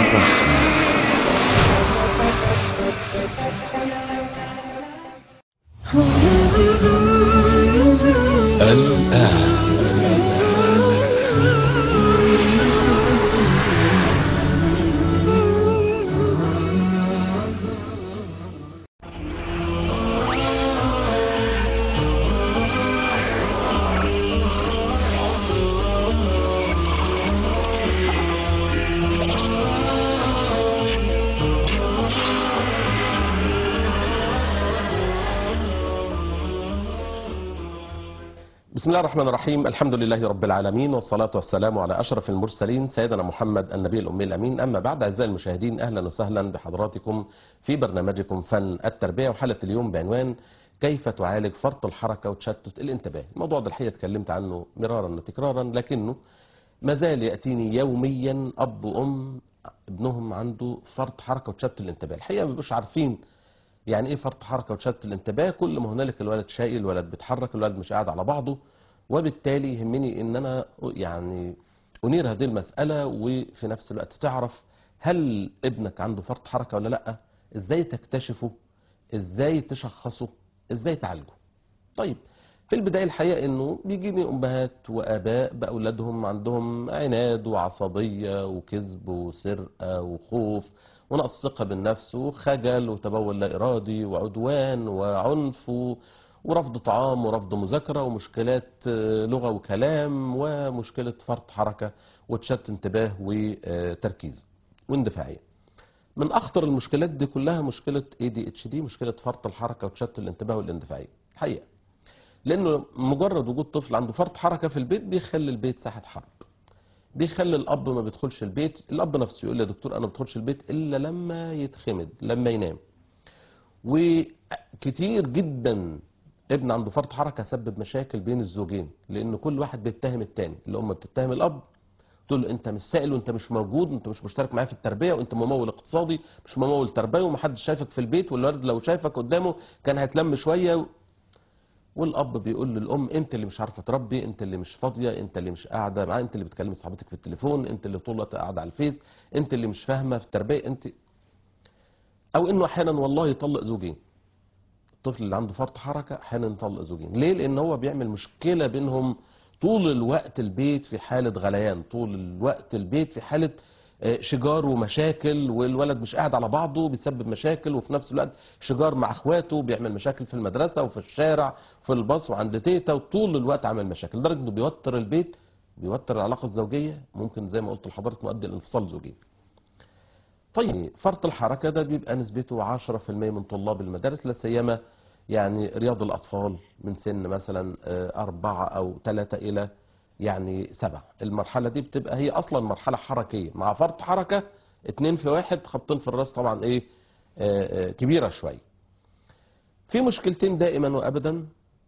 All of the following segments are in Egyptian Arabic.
الرحمة الآن بسم الله الرحمن الرحيم الحمد لله رب العالمين والصلاة والسلام على أشرف المرسلين سيدنا محمد النبي الأمي الأمين أما بعد أعزائي المشاهدين أهلا وسهلا بحضراتكم في برنامجكم فن التربية وحلقة اليوم بعنوان كيف تعالج فرط الحركة وتشتت الانتباه الموضوع ده الحقيقة اتكلمت عنه مرارا وتكرارا لكنه ما زال يأتيني يوميا أب وأم ابنهم عنده فرط حركة وتشتت الانتباه الحقيقة ما بيبقوش عارفين يعني ايه فرط حركه وتشتت الانتباه كل ما هنالك الولد شقي الولد بيتحرك الولد مش قاعد على بعضه وبالتالي يهمني ان انا يعني انير هذه المساله وفي نفس الوقت تعرف هل ابنك عنده فرط حركه ولا لا ازاي تكتشفه ازاي تشخصه ازاي تعالجه طيب في البداية الحقيقة انه بيجيني امهات واباء باولادهم عندهم عناد وعصبية وكذب وسرقة وخوف ونقص ثقة بالنفس وخجل وتبول لا ارادي وعدوان وعنف و- ورفض طعام ورفض مذاكرة ومشكلات آه، لغة وكلام ومشكلة فرط حركة وتشتت انتباه وتركيز واندفاعية من اخطر المشكلات دي كلها مشكلة ADHD مشكلة فرط الحركة وتشتت الانتباه والاندفاعية الحقيقة لانه مجرد وجود طفل عنده فرط حركه في البيت بيخلي البيت ساحه حرب بيخلي الاب ما بيدخلش البيت الاب نفسه يقول لي يا دكتور انا ما بدخلش البيت الا لما يتخمد لما ينام وكتير جدا ابن عنده فرط حركه سبب مشاكل بين الزوجين لان كل واحد بيتهم التاني الام بتتهم الاب تقول له انت مش سائل وانت مش موجود وانت مش مشترك معايا في التربيه وانت ممول اقتصادي مش ممول تربوي ومحدش شايفك في البيت والولد لو شايفك قدامه كان هيتلم شويه والاب بيقول للام انت اللي مش عارفه تربي انت اللي مش فاضيه انت اللي مش قاعده معاه انت اللي بتكلمي صاحبتك في التليفون انت اللي طول الوقت قاعده على الفيس انت اللي مش فاهمه في التربيه انت او انه احيانا والله يطلق زوجين الطفل اللي عنده فرط حركه احيانا يطلق زوجين ليه لان هو بيعمل مشكله بينهم طول الوقت البيت في حاله غليان طول الوقت البيت في حاله آه، شجار ومشاكل والولد مش قاعد على بعضه بيسبب مشاكل وفي نفس الوقت شجار مع اخواته بيعمل مشاكل في المدرسه وفي الشارع في الباص وعند تيتا وطول الوقت عامل مشاكل لدرجه انه بيوتر البيت بيوتر العلاقه الزوجيه ممكن زي ما قلت لحضرتك مؤدي لانفصال زوجي طيب فرط الحركة ده بيبقى نسبته 10% من طلاب المدارس لا سيما يعني رياض الأطفال من سن مثلا آه، أربعة أو ثلاثة إلى يعني سبعة المرحلة دي بتبقى هي أصلا مرحلة حركية مع فرط حركة اتنين في واحد خبطين في الراس طبعا إيه آه، آه، كبيرة شوية في مشكلتين دائما وأبدا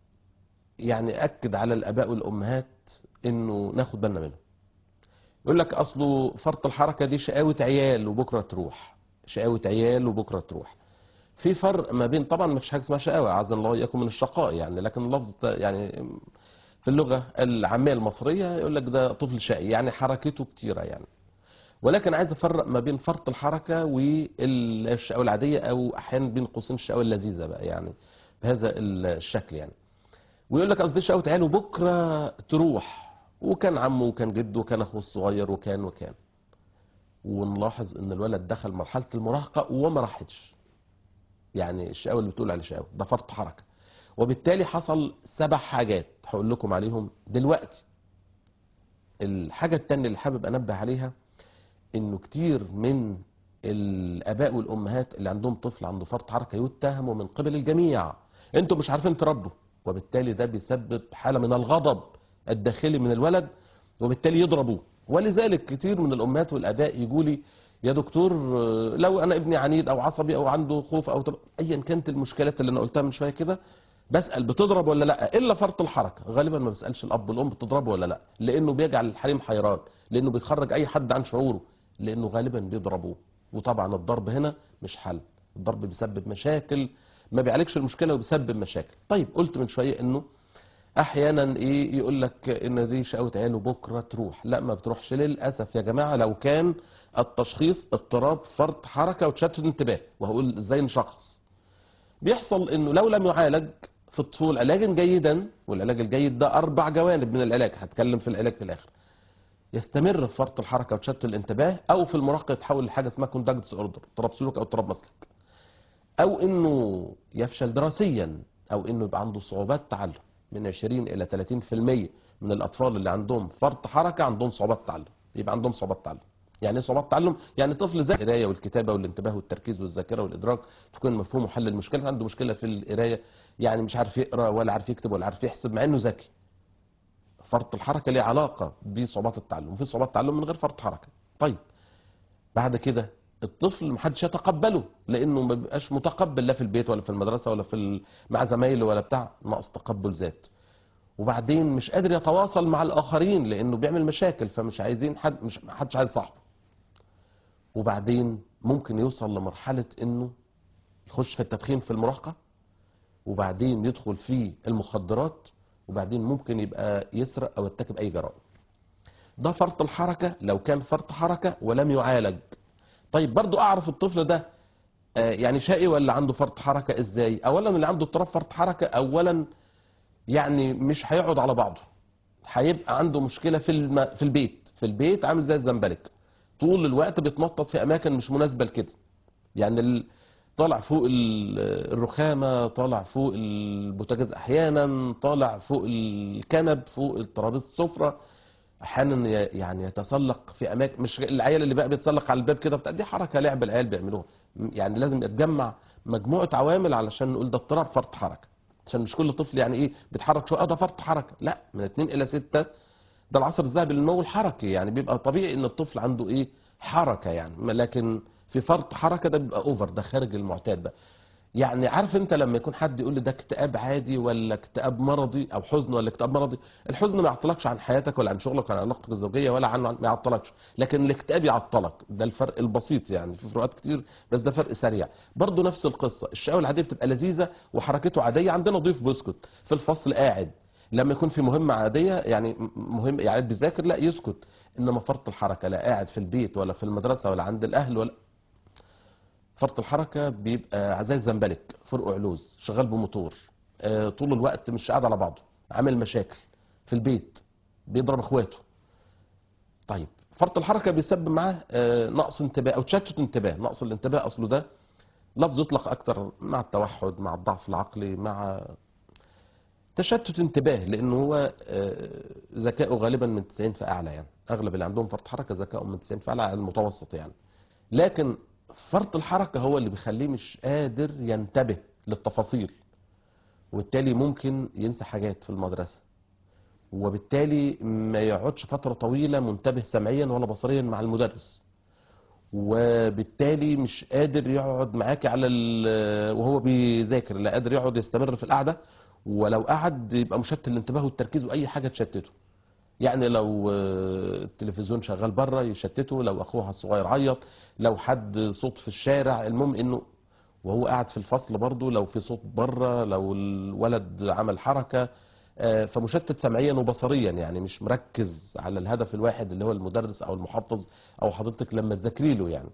يعني أكد على الآباء والأمهات إنه ناخد بالنا منهم يقول لك اصله فرط الحركه دي شقاوه عيال وبكره تروح شقاوه عيال وبكره تروح في فرق ما بين طبعا ما فيش حاجه اسمها شقاوه عز الله اياكم من الشقاء يعني لكن اللفظ ده يعني في اللغه العاميه المصريه يقول لك ده طفل شقي يعني حركته كتيره يعني ولكن عايز افرق ما بين فرط الحركه والشقاوه العاديه او احيانا بين قوسين الشقاوه اللذيذه بقى يعني بهذا الشكل يعني ويقول لك قصدي شقاوة عيال وبكره تروح وكان عمه وكان جده وكان اخوه الصغير وكان وكان ونلاحظ ان الولد دخل مرحله المراهقه وما راحتش يعني الشقاوه اللي بتقول عليه شقاوه ده فرط حركه وبالتالي حصل سبع حاجات هقول لكم عليهم دلوقتي الحاجه التانية اللي حابب انبه عليها انه كتير من الاباء والامهات اللي عندهم طفل عنده فرط حركه يتهموا من قبل الجميع انتوا مش عارفين تربوا وبالتالي ده بيسبب حاله من الغضب الداخلي من الولد وبالتالي يضربوه ولذلك كتير من الامهات والاباء يجوا لي يا دكتور آه، لو انا ابني عنيد او عصبي او عنده خوف او تب... ايا كانت المشكلات اللي انا قلتها من شويه كده بسال بتضرب ولا لا الا فرط الحركه غالبا ما بسالش الاب والام بتضربه ولا لا لانه بيجعل الحريم حيران لانه بيخرج اي حد عن شعوره لانه غالبا بيضربوه وطبعا الضرب هنا مش حل الضرب بيسبب مشاكل ما بيعالجش المشكله وبيسبب مشاكل طيب قلت من شويه انه احيانا ايه يقول لك ان دي شقاوة عيال وبكره تروح لا ما بتروحش للاسف يا جماعه لو كان التشخيص اضطراب فرط حركه وتشتت انتباه وهقول ازاي نشخص بيحصل انه لو لم يعالج في الطفول علاجا جيدا والعلاج الجيد ده اربع جوانب من العلاج هتكلم في العلاج في الاخر يستمر في فرط الحركه وتشتت الانتباه او في المراهقه يتحول لحاجه اسمها كوندكت ديس اوردر اضطراب سلوك او اضطراب مسلك او انه يفشل دراسيا او انه يبقى عنده صعوبات تعلم من 20 الى 30% من الاطفال اللي عندهم فرط حركه عندهم صعوبات تعلم يبقى عندهم صعوبات تعلم يعني ايه صعوبات تعلم يعني طفل زي القرايه والكتابه والانتباه والتركيز والذاكره والادراك تكون مفهوم وحل المشكله عنده مشكله في القرايه يعني مش عارف يقرا ولا عارف يكتب ولا عارف يحسب مع انه ذكي فرط الحركه ليه علاقه بصعوبات التعلم وفي صعوبات تعلم من غير فرط حركه طيب بعد كده الطفل محدش يتقبله لانه ما بيبقاش متقبل لا في البيت ولا في المدرسه ولا في ال... مع زمايله ولا بتاع نقص تقبل ذات وبعدين مش قادر يتواصل مع الاخرين لانه بيعمل مشاكل فمش عايزين حد مش محدش عايز صاحبه وبعدين ممكن يوصل لمرحله انه يخش في التدخين في المراهقه وبعدين يدخل في المخدرات وبعدين ممكن يبقى يسرق او يرتكب اي جرائم ده فرط الحركه لو كان فرط حركه ولم يعالج طيب برضو اعرف الطفل ده آه، يعني شقي ولا عنده فرط حركه ازاي اولا اللي عنده اضطراب فرط حركه اولا يعني مش هيقعد على بعضه هيبقى عنده مشكله في الم... في البيت في البيت عامل زي الزنبلك طول الوقت بيتنطط في اماكن مش مناسبه لكده يعني ال... طالع فوق ال- الرخامه طالع فوق البوتاجاز احيانا طالع فوق الكنب فوق الترابيزه السفره احيانا ي- يعني يتسلق في اماكن مش العيال اللي بقى بيتسلق على الباب كده بتاع دي حركه لعب العيال بيعملوها يعني لازم يتجمع مجموعه عوامل علشان نقول ده اضطراب فرط حركه عشان مش كل طفل يعني ايه بيتحرك شويه اه ده فرط حركه لا من 2 الى 6 ده العصر الذهبي للنمو الحركي يعني بيبقى طبيعي ان الطفل عنده ايه حركه يعني لكن في فرط حركه ده بيبقى اوفر ده خارج المعتاد بقى يعني عارف انت لما يكون حد يقول لي ده اكتئاب عادي ولا اكتئاب مرضي او حزن ولا اكتئاب مرضي الحزن ما يعطلكش عن حياتك ولا عن شغلك ولا عن علاقتك الزوجيه ولا عن ما يعطلكش لكن الاكتئاب يعطلك ده الفرق البسيط يعني في فروقات كتير بس ده فرق سريع برضه نفس القصه الشقاوه العاديه بتبقى لذيذه وحركته عاديه عندنا ضيف بيسكت في الفصل قاعد لما يكون في مهمه عاديه يعني م- مهم يعني بيذاكر لا يسكت انما فرط الحركه لا قاعد في البيت ولا في المدرسه ولا عند الاهل ولا فرط الحركه بيبقى زي الزنبلك فرق علوز شغال بموتور آه، طول الوقت مش قاعد على بعضه عامل مشاكل في البيت بيضرب اخواته طيب فرط الحركه بيسبب معاه آه، نقص انتباه او تشتت انتباه نقص الانتباه اصله ده لفظ يطلق اكتر مع التوحد مع الضعف العقلي مع تشتت انتباه لانه هو آه، ذكائه غالبا من 90 فاعلى يعني اغلب اللي عندهم فرط حركه ذكائهم من 90 فاعلى على المتوسط يعني لكن فرط الحركه هو اللي بيخليه مش قادر ينتبه للتفاصيل وبالتالي ممكن ينسى حاجات في المدرسه وبالتالي ما يقعدش فتره طويله منتبه سمعيا ولا بصريا مع المدرس وبالتالي مش قادر يقعد معاك على ال- وهو بيذاكر لا قادر يقعد يستمر في القعده ولو قعد يبقى مشتت الانتباه والتركيز واي حاجه تشتته يعني لو آه، التلفزيون شغال بره يشتته لو اخوها الصغير عيط لو حد صوت في الشارع المهم انه وهو قاعد في الفصل برضه لو في صوت بره لو الولد عمل حركه آه، فمشتت سمعيا وبصريا يعني مش مركز على الهدف الواحد اللي هو المدرس او المحفظ او حضرتك لما تذاكري له يعني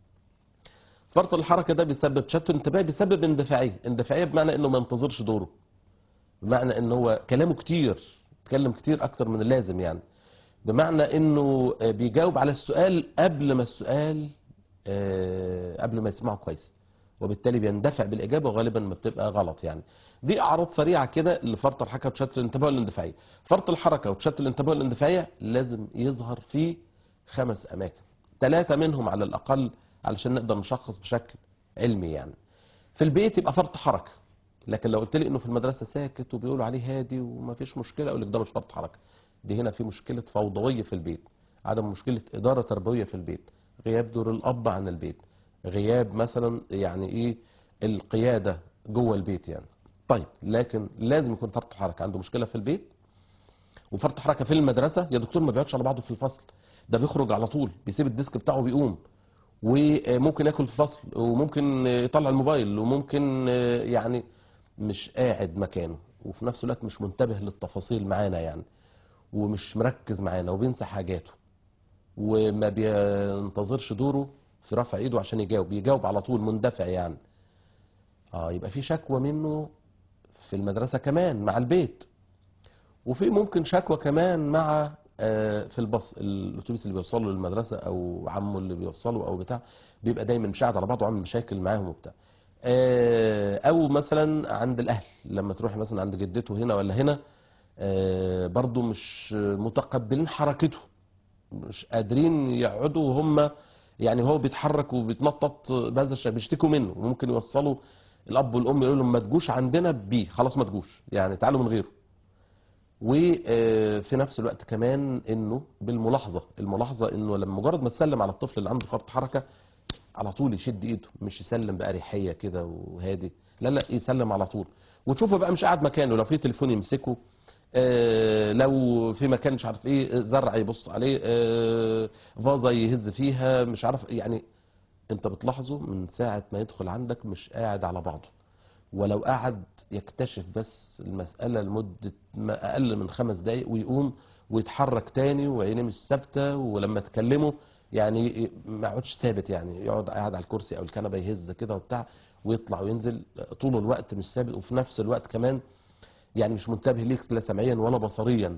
فرط الحركه ده بيسبب تشتت انتباه بيسبب اندفاعيه اندفاعيه بمعنى انه ما ينتظرش دوره بمعنى ان هو كلامه كتير اتكلم كتير اكتر من اللازم يعني بمعنى انه آه، بيجاوب على السؤال قبل ما السؤال آه، قبل ما يسمعه كويس وبالتالي بيندفع بالاجابه وغالبا ما بتبقى غلط يعني دي اعراض سريعه كده لفرط الحركه وتشتت الانتباه والاندفاعيه فرط الحركه وتشتت الانتباه والاندفاعيه لازم يظهر في خمس اماكن ثلاثه منهم على الاقل علشان نقدر نشخص بشكل علمي يعني في البيت يبقى فرط حركه لكن لو قلت لي انه في المدرسه ساكت وبيقولوا عليه هادي وما فيش مشكله اقول لك ده مش فرط حركه دي هنا في مشكله فوضويه في البيت عدم مشكله اداره تربويه في البيت غياب دور الاب عن البيت غياب مثلا يعني ايه القياده جوه البيت يعني طيب لكن لازم يكون فرط حركه عنده مشكله في البيت وفرط حركه في المدرسه يا دكتور ما بيقعدش على بعضه في الفصل ده بيخرج على طول بيسيب الديسك بتاعه بيقوم وممكن ياكل في الفصل وممكن يطلع الموبايل وممكن يعني مش قاعد مكانه وفي نفس الوقت مش منتبه للتفاصيل معانا يعني ومش مركز معانا وبينسى حاجاته وما بينتظرش دوره في رفع ايده عشان يجاوب بيجاوب على طول مندفع يعني اه يبقى في شكوى منه في المدرسة كمان مع البيت وفي ممكن شكوى كمان مع آه، في الباص الاتوبيس اللي بيوصله للمدرسة او عمه اللي بيوصله او بتاع بيبقى دايما مش قاعد على بعضه وعامل مشاكل معاهم وبتاع آه، او مثلا عند الاهل لما تروح مثلا عند جدته هنا ولا هنا آه، برضو مش متقبلين حركته مش قادرين يقعدوا وهم يعني هو بيتحرك وبيتنطط بهذا الشكل بيشتكوا منه وممكن يوصلوا الاب والام يقولوا لهم ما تجوش عندنا بيه خلاص ما تجوش يعني تعالوا من غيره وفي نفس الوقت كمان انه بالملاحظه الملاحظه انه لما مجرد ما تسلم على الطفل اللي عنده فرط حركه على طول يشد ايده مش يسلم بأريحيه كده وهادي لا لا يسلم على طول وتشوفه بقى مش قاعد مكانه لو في تليفون يمسكه آه، لو في مكان مش عارف ايه زرع يبص عليه آه، فازه يهز فيها مش عارف يعني انت بتلاحظه من ساعه ما يدخل عندك مش قاعد على بعضه ولو قعد يكتشف بس المسألة لمدة ما أقل من خمس دقايق ويقوم ويتحرك تاني وعينيه مش ثابتة ولما تكلمه يعني ما يقعدش ثابت يعني يقعد قاعد على الكرسي أو الكنبة يهز كده وبتاع ويطلع وينزل طول الوقت مش ثابت وفي نفس الوقت كمان يعني مش منتبه ليك لا سمعيا ولا بصريا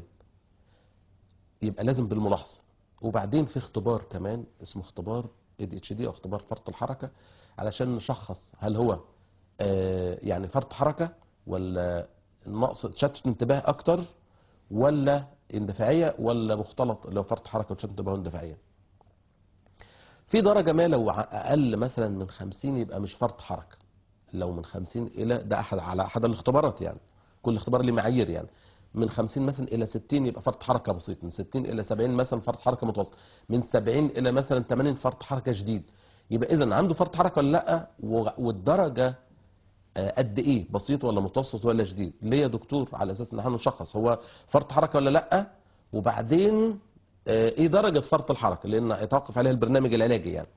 يبقى لازم بالملاحظة وبعدين في اختبار كمان اسمه اختبار اي دي اتش دي او اختبار فرط الحركة علشان نشخص هل هو آه، يعني فرط حركة ولا نقص تشتت انتباه اكتر ولا اندفاعية ولا مختلط لو فرط حركة وتشتت انتباه واندفاعية في درجة ما لو ع- اقل مثلا من 50 يبقى مش فرط حركة لو من 50 الى ده احد على احد الاختبارات يعني كل اختبار له معايير يعني من 50 مثلا الى 60 يبقى فرط حركه بسيط من 60 الى 70 مثلا فرط حركه متوسط من 70 الى مثلا 80 فرط حركه شديد يبقى اذا عنده فرط حركه ولا لا و- والدرجه آه، قد ايه بسيط ولا متوسط ولا شديد ليه يا دكتور على اساس ان احنا نشخص هو فرط حركه ولا لا وبعدين آه، ايه درجه فرط الحركه لان يتوقف عليها البرنامج العلاجي يعني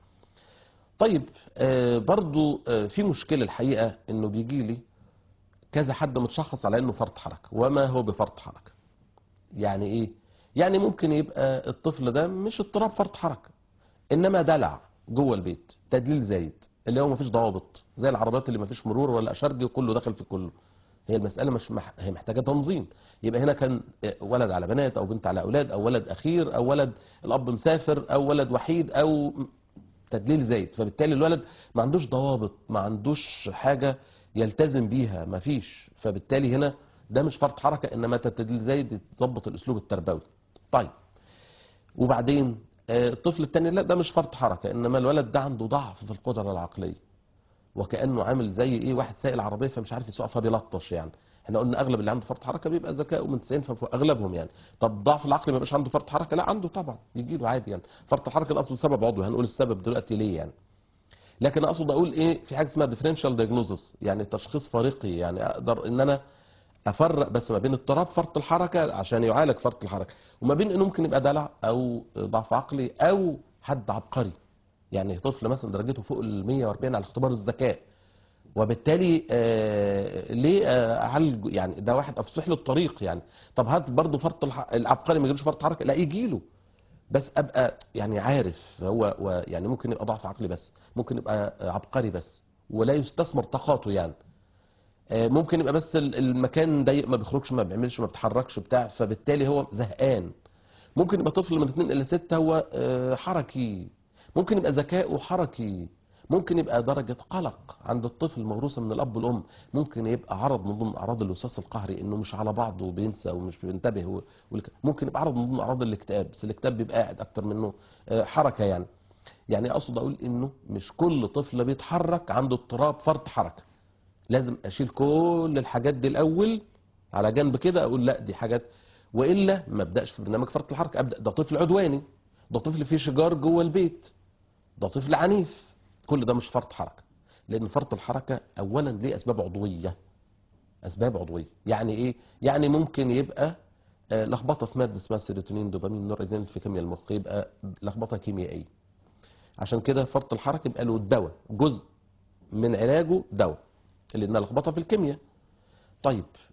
طيب آه، برضو آه، في مشكله الحقيقه انه بيجي لي كذا حد متشخص على انه فرط حركه وما هو بفرط حركه يعني ايه يعني ممكن يبقى الطفل ده مش اضطراب فرط حركه انما دلع جوه البيت تدليل زايد اللي هو مفيش ضوابط زي العربيات اللي مفيش مرور ولا اشارجي وكله داخل في كله هي المساله مش مح... هي محتاجه تنظيم يبقى هنا كان ولد على بنات او بنت على اولاد او ولد اخير او ولد الاب مسافر او ولد وحيد او تدليل زايد فبالتالي الولد ما عندوش ضوابط ما عندوش حاجه يلتزم بيها ما فيش فبالتالي هنا ده مش فرط حركه انما تدليل زايد يتظبط الاسلوب التربوي طيب وبعدين آه، الطفل التاني لا ده مش فرط حركه انما الولد ده عنده ضعف في القدره العقليه وكانه عامل زي ايه واحد سايق العربيه فمش عارف يسوقها فبيلطش يعني احنا قلنا اغلب اللي عنده فرط حركه بيبقى ذكائه من 90 فوق اغلبهم يعني طب ضعف العقل ما يبقاش عنده فرط حركه لا عنده طبعا يجي له عادي يعني فرط الحركه الاصل سبب عضوي هنقول السبب دلوقتي ليه يعني لكن اقصد اقول ايه في حاجه اسمها ديفرنشال دايجنوزس يعني تشخيص فريقي يعني اقدر ان انا افرق بس ما بين اضطراب فرط الحركه عشان يعالج فرط الحركه وما بين انه ممكن يبقى دلع او ضعف عقلي او حد عبقري يعني طفل مثلا درجته فوق ال 140 على اختبار الذكاء وبالتالي آه ليه آه اعالج يعني ده واحد افسح له الطريق يعني طب هات برضه فرط الح... العبقري ما يجيلوش فرط حركه لا يجي له بس ابقى يعني عارف هو هو يعني ممكن يبقى ضعف عقلي بس ممكن يبقى عبقري بس ولا يستثمر طاقاته يعني آه، ممكن يبقى بس ال- المكان ضيق ما بيخرجش ما بيعملش ما بيتحركش بتاع فبالتالي هو زهقان ممكن يبقى طفل من 2 الى 6 هو آه، حركي ممكن يبقى ذكاؤه حركي ممكن يبقى درجة قلق عند الطفل موروثة من الأب والأم ممكن يبقى عرض من ضمن أعراض الوسواس القهري إنه مش على بعضه وبينسى ومش بينتبه و- والك- ممكن يبقى عرض من ضمن أعراض الاكتئاب بس الاكتئاب بيبقى قاعد أكتر منه آه، حركة يعني يعني أقصد أقول إنه مش كل طفل بيتحرك عنده اضطراب فرط حركة لازم اشيل كل الحاجات دي الاول على جنب كده اقول لا دي حاجات والا ما ابداش في برنامج فرط الحركه ابدا ده طفل عدواني ده طفل فيه شجار جوه البيت ده طفل عنيف كل ده مش فرط حركه لان فرط الحركه اولا ليه اسباب عضويه اسباب عضويه يعني ايه يعني ممكن يبقى آه، لخبطه في ماده اسمها سيروتونين دوبامين نورادين في كيمياء المخ يبقى لخبطه كيميائيه عشان كده فرط الحركه يبقى له الدواء جزء من علاجه دواء لان لخبطه في الكيمياء طيب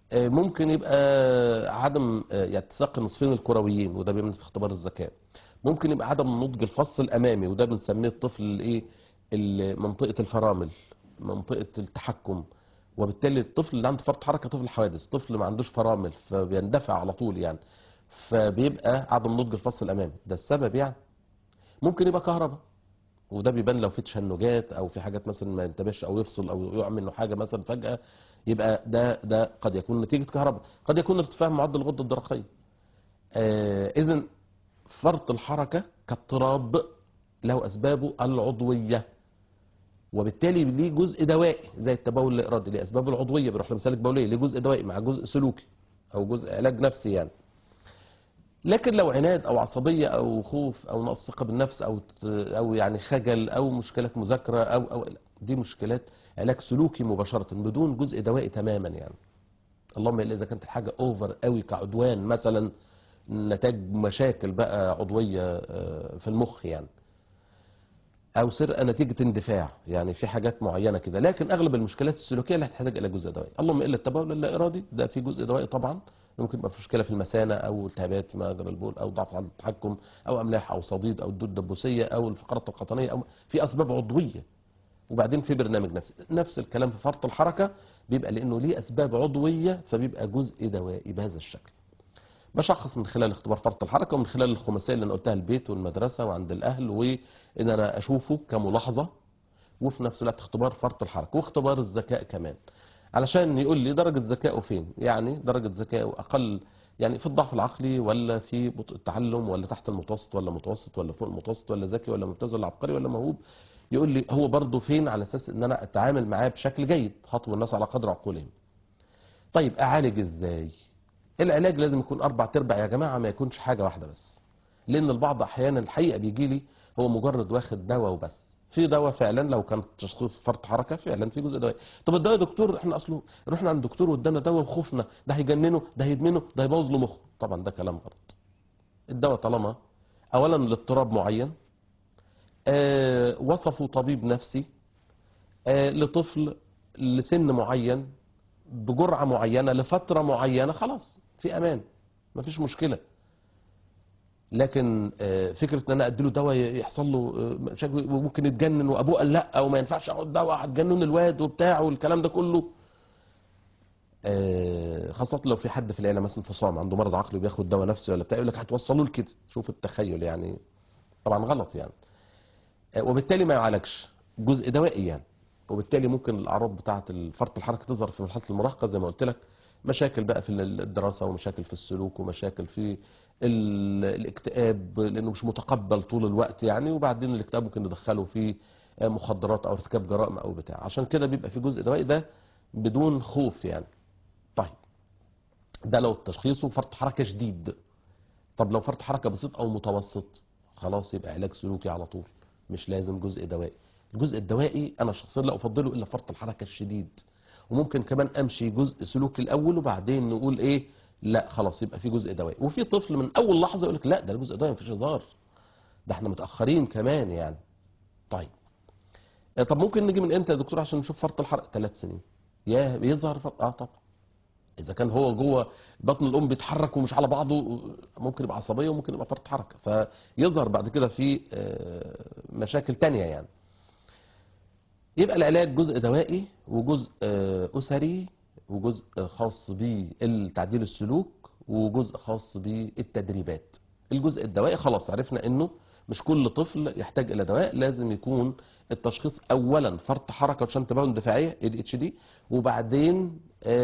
آه، ممكن يبقى عدم آه، يعني اتساق النصفين الكرويين وده بيعمل في اختبار الذكاء ممكن يبقى عدم نضج الفص الامامي وده بنسميه الطفل الايه ال- منطقه الفرامل منطقه التحكم وبالتالي الطفل اللي عنده فرط حركه طفل حوادث طفل ما عندوش فرامل فبيندفع على طول يعني فبيبقى عدم نضج الفص الامامي ده السبب يعني ممكن يبقى كهرباء وده بيبان لو في تشنجات او في حاجات مثلا ما ينتبهش او يفصل او يقع منه حاجه مثلا فجاه يبقى ده ده قد يكون نتيجه كهرباء قد يكون ارتفاع معدل الغده الدرقيه آه اذا فرط الحركه كاضطراب له اسبابه العضويه وبالتالي ليه جزء دوائي زي التبول الارادي ليه اسبابه العضويه بيروح لمسالك بوليه ليه جزء دوائي مع جزء سلوكي او جزء علاج نفسي يعني لكن لو عناد او عصبيه او خوف او نقص ثقه بالنفس او ت- او يعني خجل او مشكلات مذاكره او او دي مشكلات علاج سلوكي مباشره بدون جزء دوائي تماما يعني اللهم الا اذا كانت الحاجه اوفر قوي كعدوان مثلا نتاج مشاكل بقى عضويه آه، في المخ يعني او سرقه نتيجه اندفاع يعني في حاجات معينه كده لكن اغلب المشكلات السلوكيه اللي هتحتاج الى جزء دوائي اللهم الا التبول اللا ارادي ده في جزء دوائي طبعا ممكن يبقى في مشكله في المثانه او التهابات في مجرى البول او ضعف عضله التحكم او املاح او صديد او الدود الدبوسيه او الفقرات القطنيه او في اسباب عضويه وبعدين في برنامج نفسي نفس الكلام في فرط الحركه بيبقى لانه ليه اسباب عضويه فبيبقى جزء دوائي بهذا الشكل بشخص من خلال اختبار فرط الحركه ومن خلال الخماسيه اللي انا قلتها البيت والمدرسه وعند الاهل وان انا اشوفه كملاحظه وفي نفس الوقت اختبار فرط الحركه واختبار الذكاء كمان علشان يقول لي درجه ذكائه فين يعني درجه ذكائه اقل يعني في الضعف العقلي ولا في بطء التعلم ولا تحت المتوسط ولا متوسط ولا فوق المتوسط ولا ذكي ولا ممتاز ولا عبقري ولا موهوب يقول لي هو برضه فين على اساس ان انا اتعامل معاه بشكل جيد خاطب الناس على قدر عقولهم طيب اعالج ازاي العلاج لازم يكون اربع ارباع يا جماعه ما يكونش حاجه واحده بس لان البعض احيانا الحقيقه بيجي لي هو مجرد واخد دواء وبس في دواء فعلا لو كان تشخيص فرط حركه فعلا في جزء دواء طب الدواء يا دكتور احنا اصله رحنا عند الدكتور وادانا دواء وخفنا ده هيجننه ده هيدمنه ده هيبوظ له مخه طبعا ده كلام غلط الدواء طالما اولا لاضطراب معين آه وصفه طبيب نفسي آه لطفل لسن معين بجرعه معينه لفتره معينه خلاص في امان مفيش مشكله لكن آه، فكره ان انا اديله دواء يحصل له آه، مشاكل وممكن يتجنن وابوه قال لا وما ينفعش اخد دواء هتجنن الواد وبتاع والكلام ده كله آه، خاصة لو في حد في العيلة مثلا فصام عنده مرض عقلي وبياخد دواء نفسي ولا بتاع يقول لك هتوصلوا لكده شوف التخيل يعني طبعا غلط يعني آه، وبالتالي ما يعالجش جزء دوائي يعني وبالتالي ممكن الاعراض بتاعه فرط الحركه تظهر في مرحله المراهقه زي ما قلت لك مشاكل بقى في الدراسه ومشاكل في السلوك ومشاكل في ال- الاكتئاب لانه مش متقبل طول الوقت يعني وبعدين الاكتئاب ممكن ندخله في آه، مخدرات او ارتكاب جرائم او بتاع عشان كده بيبقى في جزء دوائي ده بدون خوف يعني طيب ده لو تشخيصه فرط حركه شديد طب لو فرط حركه بسيط او متوسط خلاص يبقى علاج سلوكي على طول مش لازم جزء دوائي الجزء الدوائي انا شخصيا لا افضله الا فرط الحركه الشديد وممكن كمان امشي جزء سلوكي الاول وبعدين نقول ايه لا خلاص يبقى في جزء دوائي وفي طفل من اول لحظه يقول لك لا ده الجزء دوائي مفيش هزار ده احنا متاخرين كمان يعني طيب آه، طب ممكن نيجي من امتى يا دكتور عشان نشوف فرط الحركه ثلاث سنين يا بيظهر فرط اه طبعا اذا كان هو جوه بطن الام بيتحرك ومش على بعضه ممكن يبقى عصبيه وممكن يبقى فرط حركه فيظهر بعد كده في آه، مشاكل تانية يعني يبقى العلاج جزء دوائي وجزء آه، اسري وجزء خاص بالتعديل السلوك وجزء خاص بالتدريبات الجزء الدوائي خلاص عرفنا انه مش كل طفل يحتاج الى دواء لازم يكون التشخيص اولا فرط حركه وشن تباين دفاعيه اي دي اتش دي وبعدين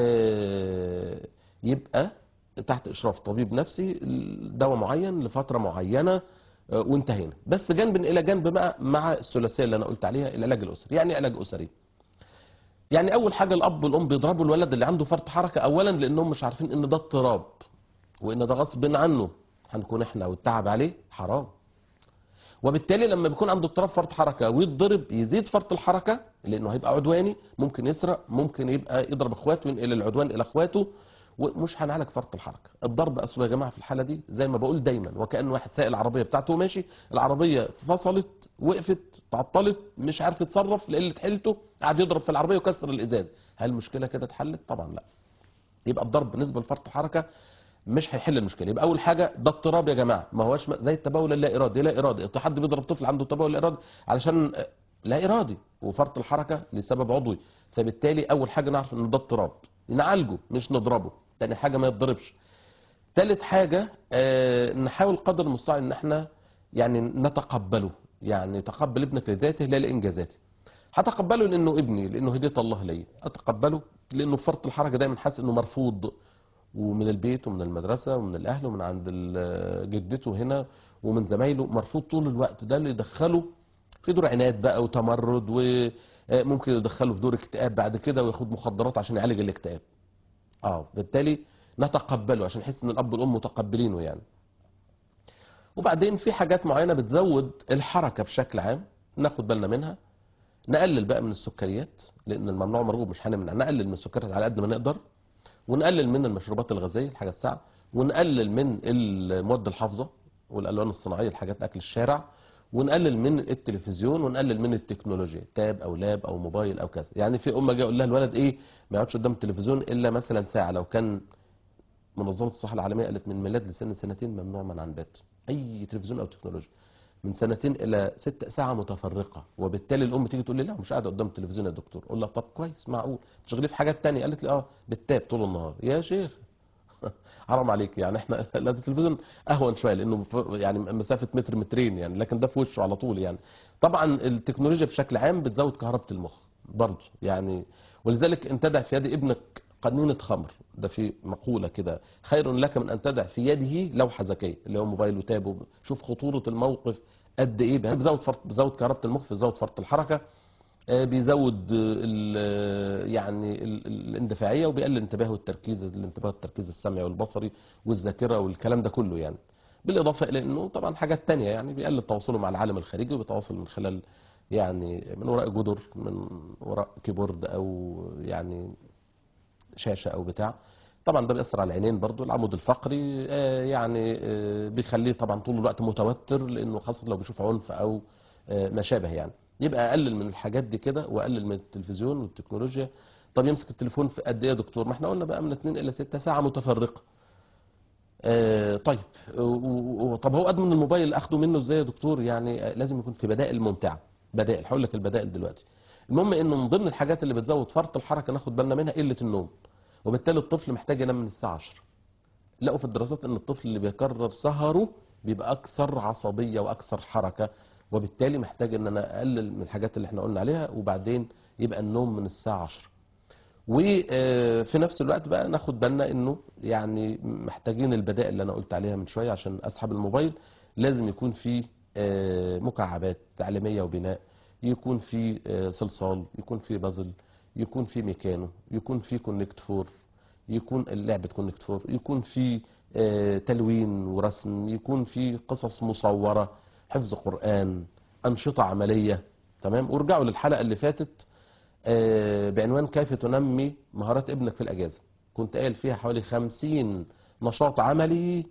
آه، يبقى تحت اشراف طبيب نفسي دواء معين لفتره معينه آه، وانتهينا بس جنب الى جنب بقى مع الثلاثيه اللي انا قلت عليها العلاج الاسري يعني إيه علاج اسري يعني اول حاجه الاب والام بيضربوا الولد اللي عنده فرط حركه اولا لانهم مش عارفين ان ده اضطراب وان ده غصب عنه هنكون احنا والتعب عليه حرام وبالتالي لما بيكون عنده اضطراب فرط حركه ويتضرب يزيد فرط الحركه لانه هيبقى عدواني ممكن يسرق ممكن يبقى يضرب اخواته ينقل العدوان الى اخواته ومش هنعالج فرط الحركه الضرب اصله يا جماعه في الحاله دي زي ما بقول دايما وكان واحد سايق العربيه بتاعته وماشي العربيه فصلت وقفت تعطلت مش عارف يتصرف لقله حيلته قعد يضرب في العربيه وكسر الازاز هل المشكله كده اتحلت طبعا لا يبقى الضرب بالنسبه لفرط الحركه مش هيحل المشكله يبقى اول حاجه ده اضطراب يا جماعه ما هوش م- زي التبول اللا ارادي لا ارادي انت حد بيضرب طفل عنده تبول لا ارادي علشان آه، لا ارادي وفرط الحركه لسبب عضوي فبالتالي اول حاجه نعرف ان ده اضطراب نعالجه مش نضربه تاني حاجه ما يتضربش تالت حاجة آه، نحاول قدر المستطاع ان احنا يعني نتقبله يعني تقبل ابنك لذاته لا لانجازاته هتقبله لانه ابني لانه هدية الله لي اتقبله لانه في فرط الحركة دايما حاسس انه مرفوض ومن البيت ومن المدرسة ومن الاهل ومن عند ال- جدته هنا ومن زمايله مرفوض طول الوقت ده اللي يدخله في دور عناد بقى وتمرد وممكن يدخله في دور اكتئاب بعد كده وياخد مخدرات عشان يعالج الاكتئاب اه بالتالي نتقبله عشان نحس ان الاب والام متقبلينه يعني وبعدين في حاجات معينه بتزود الحركه بشكل عام ناخد بالنا منها نقلل بقى من السكريات لان الممنوع مرغوب مش هنمنع نقلل من السكريات على قد ما نقدر ونقلل من المشروبات الغازيه الحاجه الساعه ونقلل من المواد الحافظه والالوان الصناعيه الحاجات اكل الشارع ونقلل من التلفزيون ونقلل من التكنولوجيا تاب او لاب او موبايل او كذا يعني في امه جايه اقول لها الولد ايه ما يقعدش قدام التلفزيون الا مثلا ساعه لو كان منظمه الصحه العالميه قالت من ميلاد لسن سنتين ممنوع منعا بات اي تلفزيون او تكنولوجيا من سنتين الى ست ساعه متفرقه وبالتالي الام تيجي تقول لي لا مش قاعده قدام التلفزيون يا دكتور اقول لها طب كويس معقول تشغليه في حاجات تانية قالت لي اه بالتاب طول النهار يا شيخ حرام عليك يعني احنا لا ده التلفزيون اهون شويه لانه ف- يعني مسافه متر مترين يعني لكن ده في وشه على طول يعني طبعا التكنولوجيا بشكل عام بتزود كهربة المخ برضه يعني ولذلك ان تدع في يد ابنك قنينة خمر ده في مقولة كده خير لك من ان تدع في يده لوحة ذكية اللي هو موبايل وتاب شوف خطورة الموقف قد ايه بقى. بيزود فرط بيزود كهربة المخ بيزود فرط الحركة آه، بيزود آه، ال- يعني ال- ال- الاندفاعيه وبيقلل الانتباه والتركيز الانتباه والتركيز السمعي والبصري والذاكره والكلام ده كله يعني بالاضافه الى انه طبعا حاجات تانية يعني بيقلل تواصله مع العالم الخارجي وبيتواصل من خلال يعني من وراء جدر من وراء كيبورد او يعني شاشه او بتاع طبعا ده بيأثر على العينين برضو العمود الفقري آه، يعني آه، بيخليه طبعا طول الوقت متوتر لانه خاصه لو بيشوف عنف او آه، ما شابه يعني يبقى اقلل من الحاجات دي كده واقلل من التلفزيون والتكنولوجيا طب يمسك التليفون في قد ايه يا دكتور ما احنا قلنا بقى من 2 الى 6 ساعه متفرقه آه، طيب و- و- و- طب هو ادمن الموبايل اخده منه ازاي يا دكتور يعني آه، لازم يكون في بدائل ممتعه بدائل هقول لك البدائل دلوقتي المهم انه من ضمن الحاجات اللي بتزود فرط الحركه ناخد بالنا منها قله النوم وبالتالي الطفل محتاج ينام من الساعه 10 لقوا في الدراسات ان الطفل اللي بيكرر سهره بيبقى اكثر عصبيه واكثر حركه وبالتالي محتاج ان انا اقلل من الحاجات اللي احنا قلنا عليها وبعدين يبقى النوم من الساعه 10 وفي نفس الوقت بقى ناخد بالنا انه يعني محتاجين البدائل اللي انا قلت عليها من شويه عشان اسحب الموبايل لازم يكون في آه، مكعبات تعليميه وبناء يكون في آه، صلصال يكون في بازل يكون في ميكانو يكون في كونكت فور يكون لعبه كونكت فور يكون في آه، تلوين ورسم يكون في قصص مصوره حفظ قران انشطه عمليه تمام وارجعوا للحلقه اللي فاتت آه، بعنوان كيف تنمي مهارات ابنك في الأجازة كنت قايل فيها حوالي خمسين نشاط عملي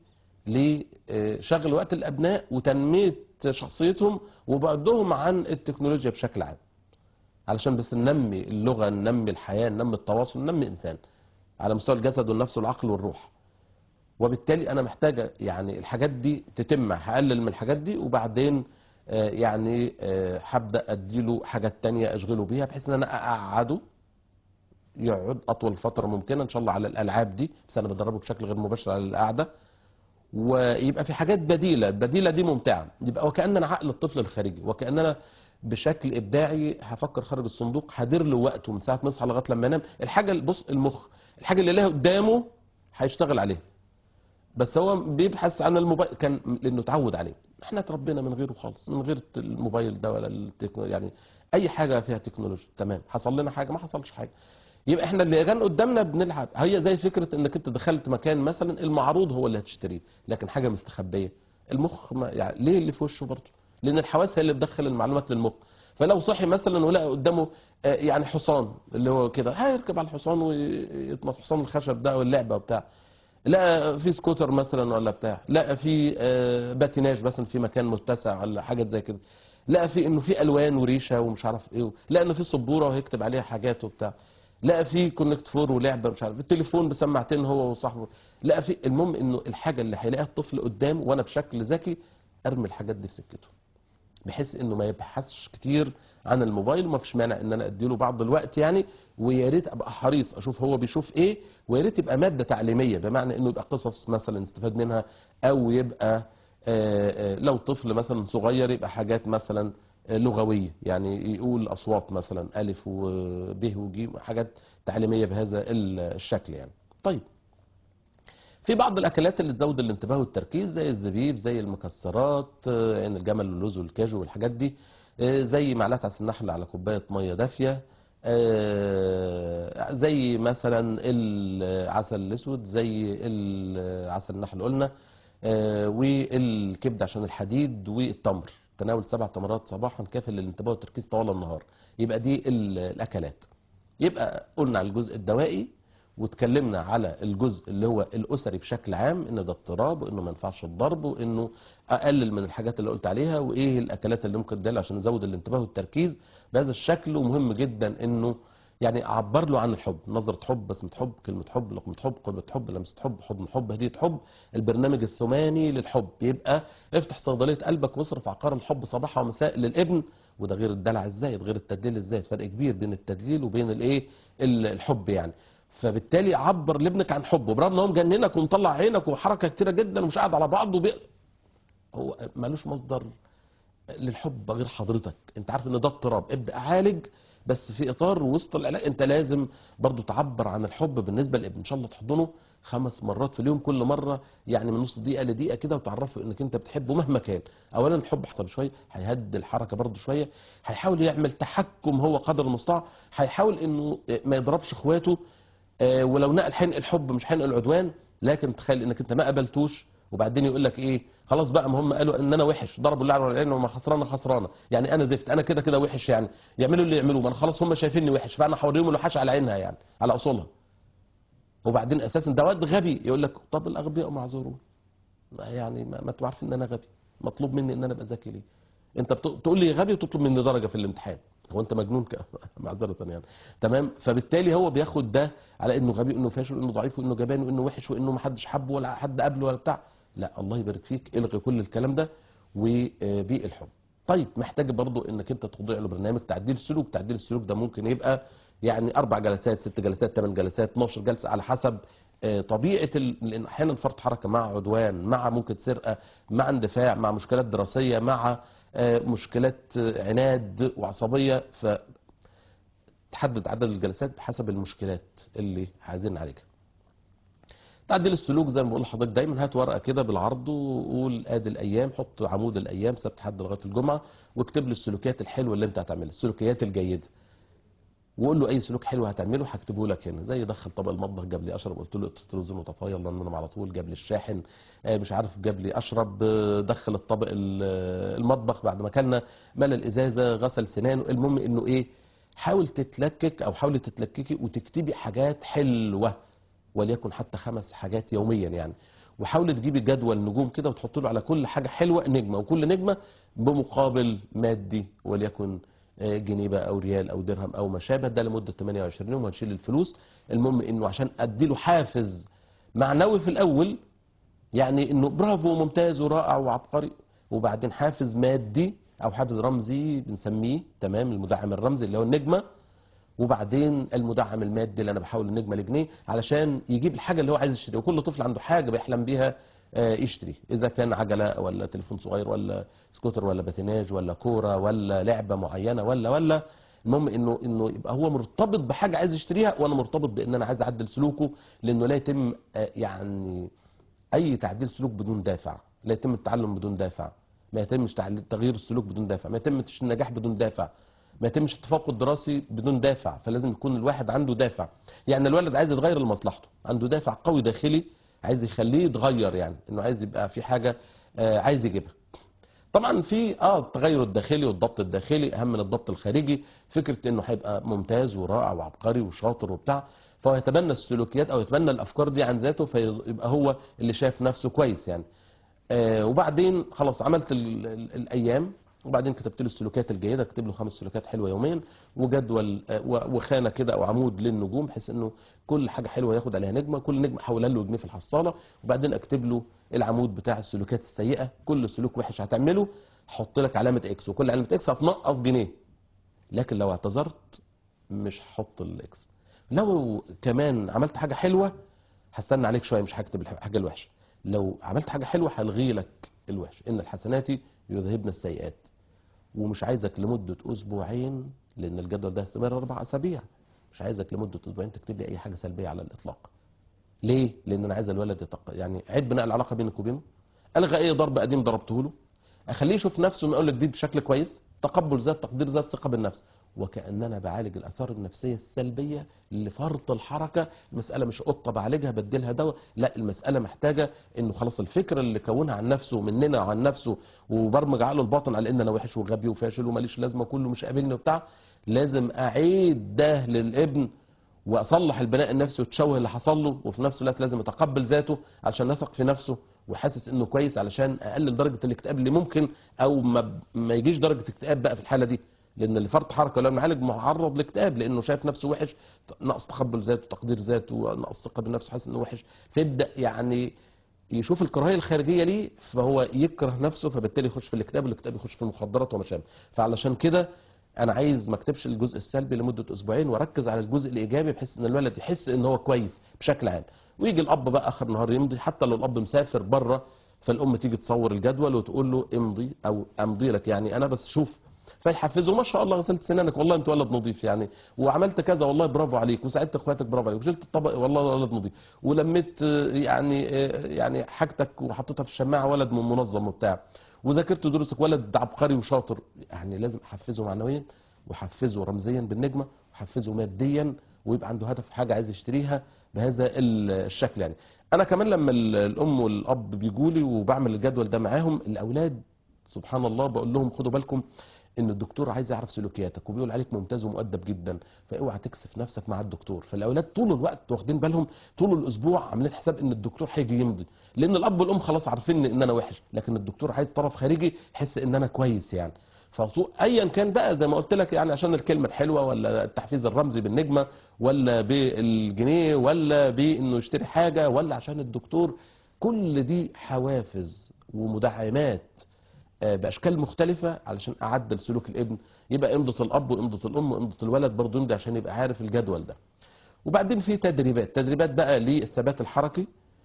لشغل وقت الأبناء وتنمية شخصيتهم وبعدهم عن التكنولوجيا بشكل عام علشان بس ننمي اللغة ننمي الحياة ننمي التواصل ننمي إنسان على مستوى الجسد والنفس والعقل والروح وبالتالي انا محتاجه يعني الحاجات دي تتم هقلل من الحاجات دي وبعدين آه، يعني آه، هبدا اديله حاجات تانية اشغله بيها بحيث ان انا اقعده يقعد اطول فتره ممكنه ان شاء الله على الالعاب دي بس انا بدربه بشكل غير مباشر على القعده ويبقى في حاجات بديله البديله دي ممتعه يبقى وكاننا عقل الطفل الخارجي وكاننا بشكل ابداعي هفكر خارج الصندوق هدير له وقته من ساعه ما يصحى لغايه لما ينام الحاجه بص المخ الحاجه اللي لها قدامه هيشتغل عليها بس هو بيبحث عن الموبايل كان لانه اتعود عليه احنا اتربينا من غيره خالص من غير الموبايل ده ولا التكنو يعني اي حاجه فيها تكنولوجيا تمام حصل لنا حاجه ما حصلش حاجه يبقى احنا اللي كان قدامنا بنلعب هي زي فكره انك انت دخلت مكان مثلا المعروض هو اللي هتشتريه لكن حاجه مستخبيه المخ ما يعني ليه اللي في وشه برضه لان الحواس هي اللي بتدخل المعلومات للمخ فلو صحي مثلا ولقى قدامه آه، يعني حصان اللي هو كده هيركب على الحصان ويتمص حصان الخشب ده واللعبه وبتاع لا في سكوتر مثلا ولا بتاع لا في آه، باتيناج مثلا في مكان متسع ولا حاجات زي كده لا في انه في الوان وريشه ومش عارف ايه لا انه في سبوره وهيكتب عليها حاجات وبتاع لقى في كونكت فور ولعبه مش عارف التليفون بسماعتين هو وصاحبه لقى في المهم انه الحاجه اللي هيلاقيها الطفل قدامه وانا بشكل ذكي ارمي الحاجات دي في سكته بحيث انه ما يبحثش كتير عن الموبايل وما فيش مانع ان انا اديله بعض الوقت يعني ويا ريت ابقى حريص اشوف هو بيشوف ايه ويا ريت يبقى ماده تعليميه بمعنى انه يبقى قصص مثلا استفاد منها او يبقى آه، آه، لو طفل مثلا صغير يبقى حاجات مثلا آه، لغويه يعني يقول اصوات مثلا الف وب وج حاجات تعليميه بهذا الشكل يعني طيب في بعض الاكلات اللي تزود الانتباه والتركيز زي الزبيب زي المكسرات آه، عين الجمل واللوز والكاجو والحاجات دي آه، زي معلقه عسل نحل على كوبايه ميه دافيه آه، زي مثلا العسل الاسود زي العسل النحل قلنا آه، والكبد عشان الحديد والتمر تناول سبع تمرات صباحا كاف للانتباه والتركيز طوال النهار يبقى دي ال- الاكلات يبقى قلنا على الجزء الدوائي واتكلمنا على الجزء اللي هو الاسري بشكل عام ان ده اضطراب وانه ما ينفعش الضرب وانه اقلل من الحاجات اللي قلت عليها وايه الاكلات اللي ممكن تدل عشان نزود الانتباه والتركيز بهذا الشكل ومهم جدا انه يعني اعبر له عن الحب نظره حب بسمه حب كلمه حب لقمه حب قربة حب لمسه حب حضن حب هديه حب البرنامج الثماني للحب يبقى افتح صيدليه قلبك واصرف عقار الحب صباحا ومساء للابن وده غير الدلع الزايد غير التدليل الزايد فرق كبير بين التدليل وبين الايه ال- الحب يعني فبالتالي عبر لابنك عن حبه برغم ان هو مجننك ومطلع عينك وحركه كتيره جدا ومش قاعد على بعضه وبي... هو ملوش مصدر للحب غير حضرتك انت عارف ان ده اضطراب ابدا عالج بس في اطار وسط العلاج انت لازم برضو تعبر عن الحب بالنسبه للابن ان شاء الله تحضنه خمس مرات في اليوم كل مره يعني من نص دقيقه لدقيقه كده وتعرفه انك انت بتحبه مهما كان اولا الحب حصل شويه هيهدي الحركه برضو شويه هيحاول يعمل تحكم هو قدر المستطاع هيحاول انه ما يضربش اخواته آه، ولو نقل حنق الحب مش حنق العدوان لكن تخيل انك انت ما قبلتوش وبعدين يقول لك ايه خلاص بقى ما هم قالوا ان انا وحش ضربوا اللي على العين وما خسرانه خسرانه يعني انا زفت انا كده كده وحش يعني يعملوا اللي يعملوه ما انا خلاص هم شايفيني وحش فانا هوريهم الوحش على عينها يعني على اصولها وبعدين اساسا ده واد غبي يقول لك طب الاغبياء معذورون يعني ما, ما تبقوا عارفين ان انا غبي مطلوب مني ان انا ابقى ذكي ليه انت بت- بتقول لي غبي وتطلب مني درجه في الامتحان هو انت مجنون ك... معذره يعني تمام فبالتالي هو بياخد ده على انه غبي وانه فاشل وانه ضعيف وانه جبان وانه وحش وانه ما حدش حبه ولا حد قبله ولا بتاع لا الله يبارك فيك الغي كل الكلام ده وبالحب طيب محتاج برضو انك انت تخضع له برنامج تعديل السلوك تعديل السلوك ده ممكن يبقى يعني اربع جلسات ست جلسات ثمان جلسات 12 جلسه على حسب آه، طبيعه ال... لان احيانا فرط حركه مع عدوان مع ممكن سرقه مع اندفاع مع مشكلات دراسيه مع آه، مشكلات آه، عناد وعصبيه ف تحدد عدد الجلسات بحسب المشكلات اللي عايزين نعالجها تعديل السلوك زي ما بقول لحضرتك دايما هات ورقه كده بالعرض وقول ادي الايام حط عمود الايام سبت حد لغايه الجمعه واكتب لي السلوكيات الحلوه اللي انت هتعملها السلوكيات الجيده وقول له اي سلوك حلو هتعمله هكتبه لك هنا زي دخل طبق المطبخ جاب لي اشرب قلت له التلفزيون وطفايه يلا ننام على طول جاب لي الشاحن آه، مش عارف جاب لي اشرب آه، دخل الطبق ال- آه، المطبخ بعد ما كلنا ملى الازازه غسل سنانه المهم انه ايه حاول تتلكك او حاولي تتلككي وتكتبي حاجات حلوه وليكن حتى خمس حاجات يوميا يعني وحاولي تجيبي جدول نجوم كده وتحط له على كل حاجه حلوه نجمه وكل نجمه بمقابل مادي وليكن آه، جنيه بقى او ريال او درهم او ما شابه ده لمده 28 يوم وهنشيل الفلوس المهم انه عشان اديله حافز معنوي في الاول يعني انه برافو ممتاز ورائع وعبقري وبعدين حافز مادي او حافز رمزي بنسميه تمام المدعم الرمزي اللي هو النجمه وبعدين المدعم المادي اللي انا بحاول النجمه لجنيه علشان يجيب الحاجه اللي هو عايز يشتريها وكل طفل عنده حاجه بيحلم بيها آه، يشتري اذا كان عجله ولا تليفون صغير ولا سكوتر ولا باتيناج ولا كوره ولا لعبه معينه ولا ولا المهم انه انه يبقى هو مرتبط بحاجه عايز يشتريها وانا مرتبط بان انا عايز اعدل سلوكه لانه لا يتم آه، يعني اي تعديل سلوك بدون دافع لا يتم التعلم بدون دافع ما يتمش تعل- تغيير السلوك بدون دافع ما يتمش النجاح بدون دافع ما يتمش التفوق الدراسي بدون دافع فلازم يكون الواحد عنده دافع يعني الولد عايز يتغير لمصلحته عنده دافع قوي داخلي عايز يخليه يتغير يعني انه عايز يبقى في حاجه آه، عايز يجيبها طبعا في اه التغير الداخلي والضبط الداخلي اهم من الضبط الخارجي فكره انه هيبقى ممتاز ورائع وعبقري وشاطر وبتاع فهو يتبنى السلوكيات او يتبنى الافكار دي عن ذاته فيبقى هو اللي شايف نفسه كويس يعني آه وبعدين خلاص عملت ال ال الايام وبعدين كتبت له السلوكيات الجيده اكتب له خمس سلوكيات حلوه يوميا وجدول آه، و- وخانه كده او عمود للنجوم بحيث انه كل حاجه حلوه ياخد عليها نجمه كل نجمه احولها له جنيه في الحصاله وبعدين اكتب له العمود بتاع السلوكيات السيئه كل سلوك وحش هتعمله حط لك علامه اكس وكل علامه اكس هتنقص جنيه لكن لو اعتذرت مش هحط الاكس لو كمان عملت حاجه حلوه هستنى عليك شويه مش هكتب الحاجه الوحشه لو عملت حاجه حلوه هلغي لك الوحش ان الحسنات يذهبن السيئات ومش عايزك لمده اسبوعين لان الجدول ده هيستمر اربع اسابيع مش عايزك لمده اسبوعين تكتب لي اي حاجه سلبيه على الاطلاق ليه لان انا عايز الولد يتق... يعني عيد بناء العلاقه بينك وبينه الغى اي ضرب قديم ضربته له اخليه يشوف نفسه من اول جديد بشكل كويس تقبل ذات تقدير ذات ثقه بالنفس وكاننا بعالج الاثار النفسيه السلبيه لفرط الحركه المساله مش قطه بعالجها بديلها دواء لا المساله محتاجه انه خلاص الفكره اللي كونها عن نفسه مننا وعن نفسه وبرمج عقله الباطن على ان انا وحش وغبي وفاشل وماليش لازمه كله مش قابلني وبتاع لازم اعيد ده للابن واصلح البناء النفسي وتشوه اللي حصل له وفي نفس الوقت لازم يتقبل ذاته علشان يثق في نفسه ويحسس انه كويس علشان اقلل درجه الاكتئاب اللي ممكن او ما, ما يجيش درجه اكتئاب بقى في الحاله دي لان اللي فرط حركه لما معالج معرض لاكتئاب لانه شايف نفسه وحش نقص تقبل ذاته تقدير ذاته نقص ثقه بنفسه حاسس انه وحش فيبدا يعني يشوف الكراهيه الخارجيه ليه فهو يكره نفسه فبالتالي يخش في الاكتئاب والاكتئاب يخش في المخدرات وما شابه فعلشان كده انا عايز ما اكتبش الجزء السلبي لمده اسبوعين واركز على الجزء الايجابي بحيث ان الولد يحس ان هو كويس بشكل عام ويجي الاب بقى اخر النهار يمضي حتى لو الاب مسافر بره فالام تيجي تصور الجدول وتقول له امضي او امضي لك يعني انا بس شوف فيحفزه ما شاء الله غسلت سنانك والله انت ولد نظيف يعني وعملت كذا والله برافو عليك وساعدت اخواتك برافو عليك وشلت الطبق والله ولد نظيف ولميت آه، يعني آه، يعني حاجتك وحطيتها في الشماعه ولد منظم وبتاع وذاكرت دروسك ولد عبقري وشاطر يعني لازم احفزه معنويا واحفزه رمزيا بالنجمه واحفزه ماديا ويبقى عنده هدف في حاجه عايز يشتريها بهذا ال- الشكل يعني انا كمان لما ال- الام والاب بيجوا لي وبعمل الجدول ده معاهم الاولاد سبحان الله بقول لهم خدوا بالكم ان الدكتور عايز يعرف سلوكياتك وبيقول عليك ممتاز ومؤدب جدا فاوعى تكسف نفسك مع الدكتور فالاولاد طول الوقت واخدين بالهم طول الاسبوع عاملين حساب ان الدكتور هيجي يمضي لان الاب والام خلاص عارفين ان انا وحش لكن الدكتور عايز طرف خارجي يحس ان انا كويس يعني فطو- ايا كان بقى زي ما قلت لك يعني عشان الكلمه الحلوه ولا التحفيز الرمزي بالنجمه ولا بالجنيه ولا بانه يشتري حاجه ولا عشان الدكتور كل دي حوافز ومدعمات آه، باشكال مختلفه علشان اعدل سلوك الابن يبقى امضه الاب وامضه الام وامضه الولد برضه يمضي عشان يبقى عارف الجدول ده وبعدين في تدريبات تدريبات بقى للثبات الحركي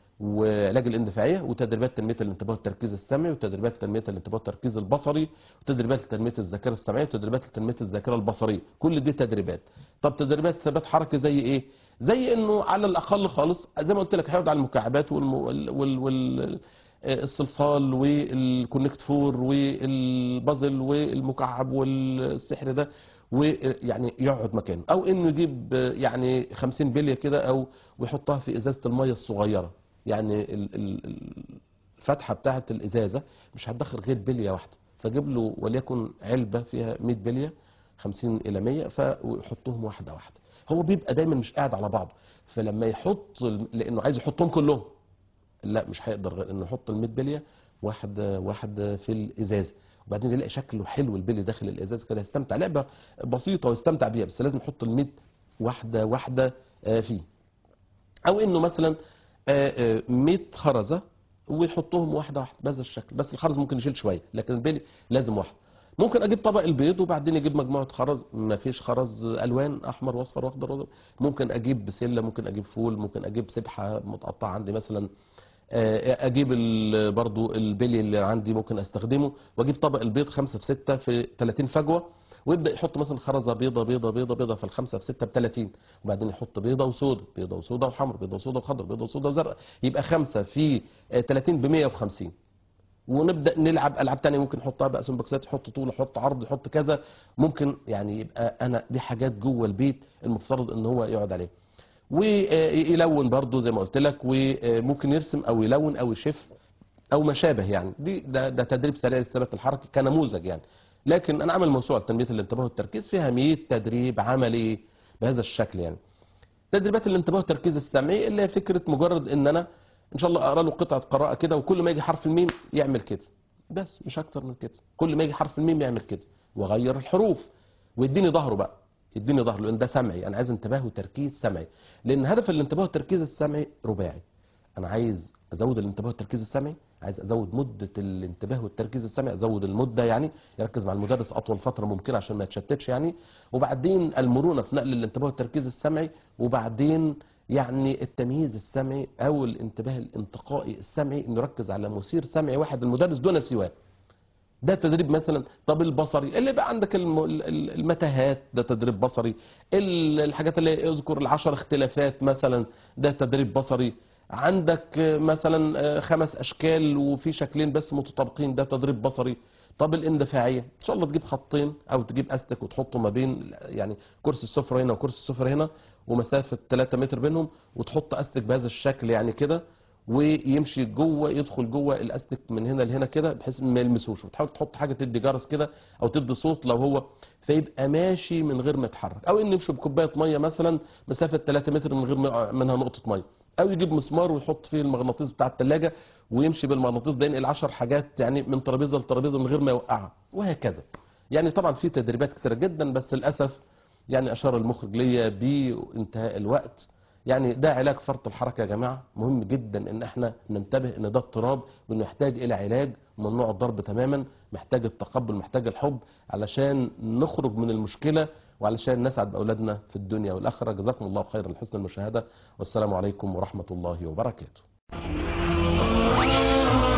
وعلاج الاندفاعيه وتدريبات تنميه الانتباه والتركيز السمعي وتدريبات تنميه الانتباه والتركيز البصري وتدريبات لتنميه الذاكره السمعيه وتدريبات لتنميه الذاكره البصريه كل دي تدريبات طب تدريبات ثبات حركي زي ايه زي انه على الاقل خالص زي ما قلت لك هيقعد على المكعبات والم... وال... وال... وال... الصلصال والكونكت فور والبازل والمكعب والسحر ده ويعني يقعد مكانه او انه يجيب يعني 50 بليه كده او ويحطها في ازازه الميه الصغيره يعني ال- ال- الفتحه بتاعه الازازه مش هتدخل غير بليه واحده فجيب له وليكن علبه فيها 100 بليه 50 الى 100 فيحطهم واحده واحده هو بيبقى دايما مش قاعد على بعضه فلما يحط ال- لانه عايز يحطهم كلهم لا مش هيقدر غير انه يحط ال 100 بليه واحده واحده في الازازه وبعدين يلاقي شكله حلو البلي داخل الازازه كده يستمتع لعبه بسيطه ويستمتع بيها بس لازم يحط ال 100 واحده واحده آه، فيه او انه مثلا آه، آه، 100 خرزه ويحطهم واحده واحده بهذا الشكل بس الخرز ممكن يشيل شويه لكن البلي لازم واحده ممكن اجيب طبق البيض وبعدين اجيب مجموعه خرز ما فيش خرز الوان احمر واصفر واخضر وأخضر. ممكن اجيب بسله ممكن اجيب فول ممكن اجيب سبحه متقطعه عندي مثلا آه، اجيب ال- برضو البلي اللي عندي ممكن استخدمه واجيب طبق البيض خمسة في ستة في 30 فجوه ويبدا يحط مثلا خرزه بيضه بيضه بيضه بيضه في الخمسه في سته ب 30 وبعدين يحط بيضه وسودا بيضه وسودا وحمر بيضه وسودا وخضر بيضه وسودا وزرق يبقى خمسه في آه، 30 ب 150 ونبدا نلعب العاب تانية ممكن نحطها بقى سمبوكسات يحط طول يحط عرض يحط كذا ممكن يعني يبقى انا دي حاجات جوه البيت المفترض ان هو يقعد عليها ويلون برضو زي ما قلت لك وممكن يرسم او يلون او يشف او ما شابه يعني دي ده, ده تدريب سريع للثبات الحركي كنموذج يعني لكن انا عامل موسوعه لتنميه الانتباه والتركيز فيها 100 تدريب عملي بهذا الشكل يعني تدريبات الانتباه والتركيز السمعي اللي هي فكره مجرد ان انا ان شاء الله اقرا له قطعه قراءه كده وكل ما يجي حرف الميم يعمل كده بس مش اكتر من كده كل ما يجي حرف الميم يعمل كده واغير الحروف ويديني ظهره بقى يديني ظهره لان ده سمعي انا عايز انتباه وتركيز سمعي لان هدف الانتباه والتركيز السمعي رباعي انا عايز ازود الانتباه والتركيز السمعي عايز ازود مده الانتباه والتركيز السمعي ازود المده يعني يركز مع المدرس اطول فتره ممكنه عشان ما يتشتتش يعني وبعدين المرونه في نقل الانتباه والتركيز السمعي وبعدين يعني التمييز السمعي او الانتباه الانتقائي السمعي انه يركز على مثير سمعي واحد المدرس دون سواه ده تدريب مثلا طب البصري اللي بقى عندك الم- ال- ال- المتاهات ده تدريب بصري ال- الحاجات اللي يذكر العشر اختلافات مثلا ده تدريب بصري عندك آه، مثلا آه، خمس اشكال وفي شكلين بس متطابقين ده تدريب بصري طب الاندفاعيه ان شاء الله تجيب خطين او تجيب استك وتحطه ما بين يعني كرسي السفره هنا وكرسي السفره هنا ومسافه 3 متر بينهم وتحط استك بهذا الشكل يعني كده ويمشي جوه يدخل جوه الاستك من هنا لهنا كده بحيث ان ما يلمسوش وتحاول تحط حاجه تدي جرس كده او تدي صوت لو هو فيبقى ماشي من غير ما يتحرك او ان يمشي بكوبايه ميه مثلا مسافه 3 متر من غير ما- منها نقطه ميه او يجيب مسمار ويحط فيه المغناطيس بتاع الثلاجه ويمشي بالمغناطيس ده ينقل 10 حاجات يعني من ترابيزه لترابيزه من غير ما يوقعها وهكذا يعني طبعا في تدريبات كتيره جدا بس للاسف يعني اشار المخرج ليا بانتهاء الوقت يعني ده علاج فرط الحركه يا جماعه مهم جدا ان احنا ننتبه ان ده اضطراب وانه يحتاج الى علاج ممنوع الضرب تماما محتاج التقبل محتاج الحب علشان نخرج من المشكله وعلشان نسعد باولادنا في الدنيا والاخره جزاكم الله خيرا لحسن المشاهده والسلام عليكم ورحمه الله وبركاته